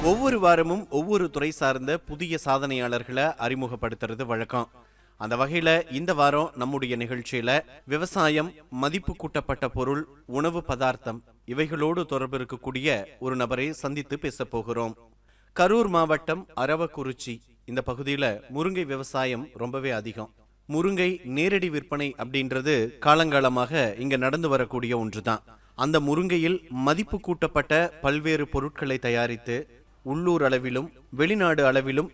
ஒவ்வொரு வாரமும் ஒவ்வொரு துறை சார்ந்த புதிய சாதனையாளர்களை அறிமுகப்படுத்துறது வழக்கம் அந்த வகையில இந்த வாரம் நம்முடைய நிகழ்ச்சியில விவசாயம் மதிப்பு கூட்டப்பட்ட பொருள் உணவு பதார்த்தம் இவைகளோடு தொடர்பு இருக்கக்கூடிய ஒரு நபரை சந்தித்து பேச போகிறோம் கரூர் மாவட்டம் அரவக்குறிச்சி இந்த பகுதியில முருங்கை விவசாயம் ரொம்பவே அதிகம் முருங்கை நேரடி விற்பனை அப்படின்றது காலங்காலமாக இங்க நடந்து வரக்கூடிய ஒன்றுதான் அந்த முருங்கையில் மதிப்பு கூட்டப்பட்ட பல்வேறு பொருட்களை தயாரித்து உள்ளூர் அளவிலும் வெளிநாடு அளவிலும்